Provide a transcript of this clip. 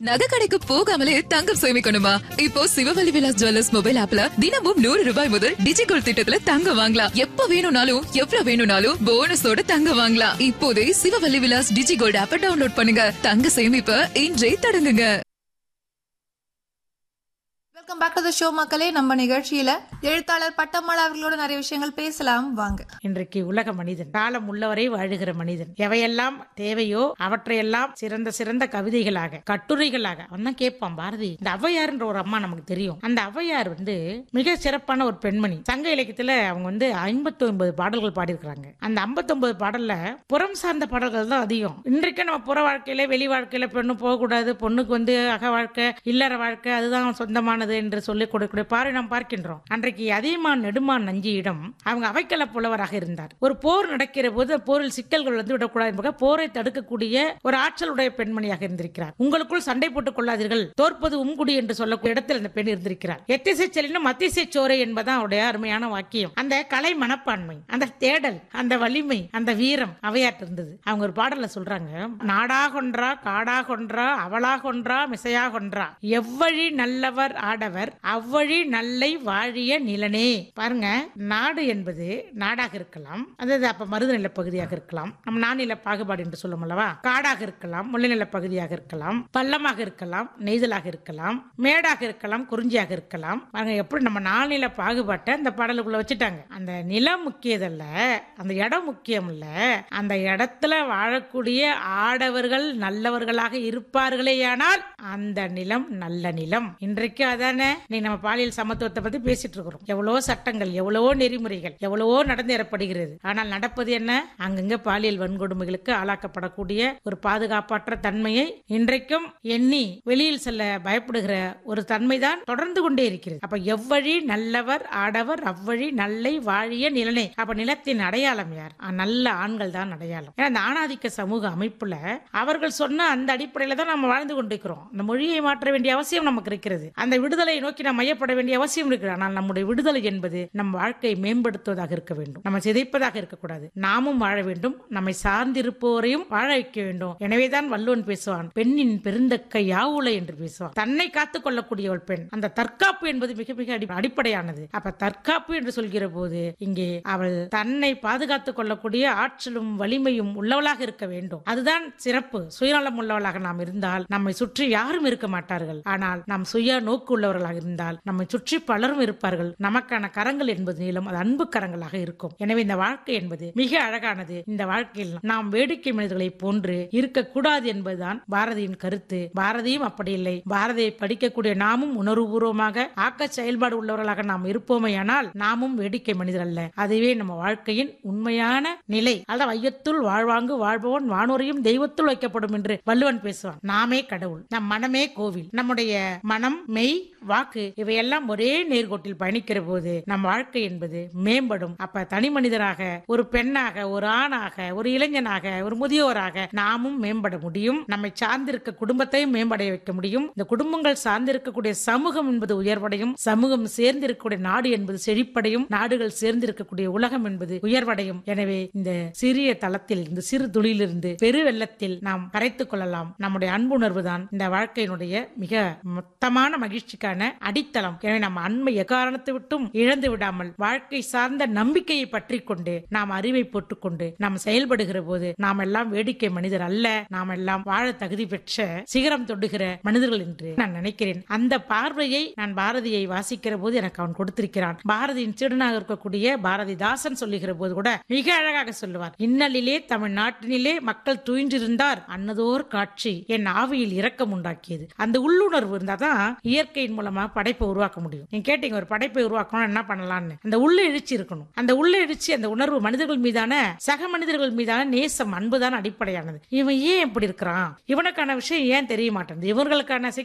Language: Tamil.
நகை கடைக்கு போகாமலே தங்கம் சேமிக்கணுமா இப்போ சிவவல்லி விலாஸ் ஜுவல்லர்ஸ் மொபைல் ஆப்ல தினமும் நூறு ரூபாய் முதல் டிஜிகோல்ட் திட்டத்துல தங்கம் வாங்கலாம் எப்ப வேணும்னாலும் எவ்வளவு வேணும்னாலும் போனஸோட தங்கம் வாங்கலாம் இப்போதே சிவவல்லி விலாஸ் டிஜிகோல்ட் ஆப்ப டவுன்லோட் பண்ணுங்க தங்க சேமிப்ப இன்றே தொடங்குங்க welcome back to the show மக்களே நம்ம நிகழ்ச்சியில எழுத்தாளர் பட்டம்மாள் அவர்களோட நிறைய விஷயங்கள் பேசலாம் வாங்க இன்றைக்கு உலக மனிதன் காலம் உள்ளவரை வாழுகிற மனிதன் எவையெல்லாம் தேவையோ அவற்றையெல்லாம் சிறந்த சிறந்த கவிதைகளாக கட்டுரைகளாக அவன் தான் கேட்பான் பாரதி இந்த ஔவையார்ன்ற ஒரு அம்மா நமக்கு தெரியும் அந்த ஔவையார் வந்து மிக சிறப்பான ஒரு பெண்மணி சங்க இலக்கியத்துல அவங்க வந்து ஐம்பத்தி ஒன்பது பாடல்கள் பாடியிருக்கிறாங்க அந்த 59 பாடல்ல புறம் சார்ந்த பாடல்கள் தான் அதிகம் இன்றைக்கு நம்ம புற வாழ்க்கையில வெளி வாழ்க்கையில பெண்ணு போகக்கூடாது பொண்ணுக்கு வந்து அக வாழ்க்கை இல்லற வாழ்க்கை அதுதான் சொந்தமானது என்று சொல்லி கொடுக்கக்கூடிய பாறை நாம் பார்க்கின்றோம் அன்றைக்கு அதியமான் நெடுமான் நஞ்சியிடம் அவங்க அவைக்கள புலவராக இருந்தார் ஒரு போர் நடக்கிற போது போரில் சிக்கல்கள் வந்து விடக்கூடாது என்பதாக போரை தடுக்கக்கூடிய ஒரு ஆற்றலுடைய பெண்மணியாக இருந்திருக்கிறார் உங்களுக்குள் சண்டை போட்டுக் கொள்ளாதீர்கள் தோற்பது உம்குடி என்று சொல்லக்கூடிய இடத்தில் அந்த பெண் இருந்திருக்கிறார் எத்திசை செல்லினும் அத்திசை சோரை என்பதான் அவருடைய அருமையான வாக்கியம் அந்த கலை மனப்பான்மை அந்த தேடல் அந்த வலிமை அந்த வீரம் அவையாட்டு இருந்தது அவங்க ஒரு பாடல்ல சொல்றாங்க நாடா கொன்றா காடா கொன்றா அவளா கொன்றா மிசையா கொன்றா எவ்வழி நல்லவர் ஆடவர் அவ்வழி நல்லை வாழிய நிலனே பாருங்க நாடு என்பது நாடாக இருக்கலாம் அதாவது அப்ப மருதநில பகுதியாக இருக்கலாம் நம்ம நானில பாகுபாடு என்று சொல்லும் அல்லவா காடாக இருக்கலாம் முல்லைநில பகுதியாக இருக்கலாம் பள்ளமாக இருக்கலாம் நெய்தலாக இருக்கலாம் மேடாக இருக்கலாம் குறிஞ்சியாக இருக்கலாம் பாருங்க எப்படி நம்ம நானில பாகுபாட்டை அந்த பாடலுக்குள்ள வச்சுட்டாங்க அந்த நிலம் முக்கியதல்ல அந்த இடம் முக்கியம் இல்ல அந்த இடத்துல வாழக்கூடிய ஆடவர்கள் நல்லவர்களாக இருப்பார்களேயானால் அந்த நிலம் நல்ல நிலம் இன்றைக்கு அதானே நீ நம்ம பாலியல் சமத்துவத்தை பத்தி பேசிட்டு இருக்கிறோம் எவ்வளவோ சட்டங்கள் எவ்வளவோ நெறிமுறைகள் எவ்வளவோ நடந்தேறப்படுகிறது ஆனால் நடப்பது என்ன அங்கங்க பாலியல் வன்கொடுமைகளுக்கு ஆளாக்கப்படக்கூடிய ஒரு பாதுகாப்பற்ற தன்மையை இன்றைக்கும் எண்ணி வெளியில் செல்ல பயப்படுகிற ஒரு தன்மைதான் தொடர்ந்து கொண்டே இருக்கிறது அப்ப எவ்வழி நல்லவர் ஆடவர் அவ்வழி நல்லை வாழிய நிலனை அப்ப நிலத்தின் அடையாளம் யார் ஆ, நல்ல ஆண்கள் தான் அடையாளம் ஏன்னா அந்த ஆணாதிக்க சமூக அமைப்புல அவர்கள் சொன்ன அந்த அடிப்படையில தான் நம்ம வாழ்ந்து கொண்டிருக்கிறோம் அந்த மொழியை மாற்ற வேண்டிய அவசியம் நமக்கு இருக்கிறது அந்த விடுதலை நோக்கி நாம் மையப்பட வேண்டிய அவசியம் இருக்கிறது ஆனால் நம்முடைய விடுதலை என்பது நம் வாழ்க்கையை மேம்படுத்துவதாக இருக்க வேண்டும் நம்ம சிதைப்பதாக இருக்கக்கூடாது நாமும் வாழ வேண்டும் நம்மை சார்ந்திருப்போரையும் வாழ வைக்க வேண்டும் எனவேதான் வள்ளுவன் பேசுவான் பெண்ணின் பெருந்தக்கை யாவுலை என்று பேசுவான் தன்னை காத்துக் கொள்ளக்கூடியவள் பெண் அந்த தற்காப்பு என்பது மிக மிக அடி- அடிப்படையானது அப்ப தற்காப்பு என்று சொல்கிற போது இங்கே அவள் தன்னை பாதுகாத்துக் கொள்ளக்கூடிய ஆற்றலும் வலிமையும் உள்ளவளாக இருக்க வேண்டும் அதுதான் சிறப்பு சுயநலம் உள்ளவளாக நாம் இருந்தால் நம்மை சுற்றி யாரும் இருக்க மாட்டார்கள் ஆனால் நாம் சுய நோக்கு உள்ளவர்களாக இருந்தால் நம்மை சுற்றி பலரும் இருப்பார்கள் நமக்கான கரங்கள் என்பது நீளம் அது அன்பு கரங்களாக இருக்கும் எனவே இந்த வாழ்க்கை என்பது மிக அழகானது இந்த வாழ்க்கையில் நாம் வேடிக்கை மனிதர்களை போன்று இருக்கக்கூடாது என்பதுதான் பாரதியின் கருத்து பாரதியும் அப்படி இல்லை பாரதியை படிக்கக்கூடிய நாமும் உணர்வுபூர்வமாக ஆக்க செயல்பாடு உள்ளவர்களாக நாம் இருப்போமேயானால் நாமும் வேடிக்கை மனிதர் அல்ல அதுவே நம்ம வாழ்க்கையின் உண்மையான நிலை அதாவது வையத்துள் வாழ்வாங்கு வாழ்பவன் வானோரையும் தெய்வத்துள் வைக்கப்படும் என்று வள்ளுவன் பேசுவான் நாமே கடவுள் நம் மனமே கோவில் நம்முடைய மனம் மெய் வாக்கு இவையெல்லாம் ஒரே நேர்கோட்டில் பயணிக்கிற போது நம் வாழ்க்கை என்பது மேம்படும் அப்ப தனி மனிதராக ஒரு பெண்ணாக ஒரு ஆணாக ஒரு இளைஞனாக ஒரு முதியோராக நாமும் மேம்பட முடியும் நம்மை சார்ந்திருக்க குடும்பத்தையும் மேம்படைய வைக்க முடியும் இந்த குடும்பங்கள் சார்ந்திருக்கக்கூடிய சமூகம் என்பது உயர்வடையும் சமூகம் சேர்ந்திருக்கக்கூடிய நாடு என்பது செழிப்படையும் நாடுகள் சேர்ந்திருக்கக்கூடிய உலகம் என்பது உயர்வடையும் எனவே இந்த சிறிய தளத்தில் இந்த சிறு துளியிலிருந்து பெரு வெள்ளத்தில் நாம் கரைத்துக் கொள்ளலாம் நம்முடைய அன்புணர்வு தான் இந்த வாழ்க்கையினுடைய மிக மொத்தமான மகிழ்ச்சிக்கான அடித்தளம் எனவே நம்ம அண்மை எக்காரணத்தை விட்டும் இழந்து விடாமல் வாழ்க்கை சார்ந்த நம்பிக்கையை பற்றி கொண்டு நாம் அறிவை போட்டுக்கொண்டு நாம் செயல்படுகிற போது நாம் எல்லாம் வேடிக்கை மனிதர் அல்ல நாம் எல்லாம் வாழ தகுதி பெற்ற சிகரம் தொடுகிற மனிதர்கள் என்று நான் நினைக்கிறேன் அந்த பார்வையை நான் பாரதியை வாசிக்கிற போது எனக்கு அவன் கொடுத்திருக்கிறான் பாரதியின் சீடனாக இருக்கக்கூடிய பாரதிதாசன் சொல்லுகிற போது கூட மிக அழகாக சொல்லுவார் இன்னலிலே தமிழ்நாட்டினிலே மக்கள் துயின்றிருந்தார் அன்னதோர் காட்சி என் ஆவியில் இரக்கம் உண்டாக்கியது அந்த உள்ளுணர்வு இருந்தாதான் இயற்கையின் மூலமா படைப்பை உருவாக்க முடியும் நீங்க கேட்டீங்க ஒரு படைப்பை உருவாக்கணும் என்ன பண்ணலாம்னு அந்த உள்ள எழுச்சி இருக்கணும் அந்த உள்ள எழுச்சி அந்த உணர்வு மனிதர்கள் மீதான சக மனிதர்கள் மீதான நேசம் அன்புதான் அடிப்படையானது இவன் ஏன் இப்படி இருக்கிறான் இவனுக்கான விஷயம் ஏன் தெரிய மாட்டேங்குது இவர்களுக்கான